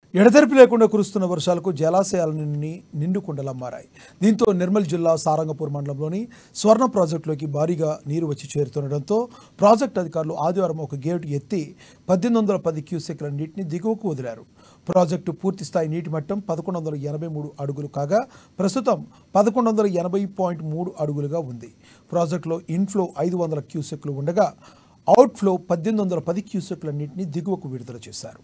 ఎడతెరిపి లేకుండా కురుస్తున్న వర్షాలకు జలాశయాలన్నీ నిండుకుండలా మారాయి దీంతో నిర్మల్ జిల్లా సారంగపూర్ మండలంలోని స్వర్ణ ప్రాజెక్టులోకి భారీగా నీరు వచ్చి చేరుతుండటంతో ప్రాజెక్టు అధికారులు ఆదివారం ఒక గేటు ఎత్తి పద్దెనిమిది వందల పది క్యూసెక్ల నీటిని దిగువకు వదిలారు ప్రాజెక్టు పూర్తి స్థాయి నీటి మట్టం పదకొండు వందల ఎనభై మూడు అడుగులు కాగా ప్రస్తుతం పదకొండు వందల ఎనభై పాయింట్ మూడు అడుగులుగా ఉంది ప్రాజెక్టులో ఇన్ఫ్లో ఐదు వందల క్యూసెక్లు ఉండగా అవుట్ఫ్లో పద్దెనిమిది వందల పది క్యూసెక్ల నీటిని దిగువకు విడుదల చేశారు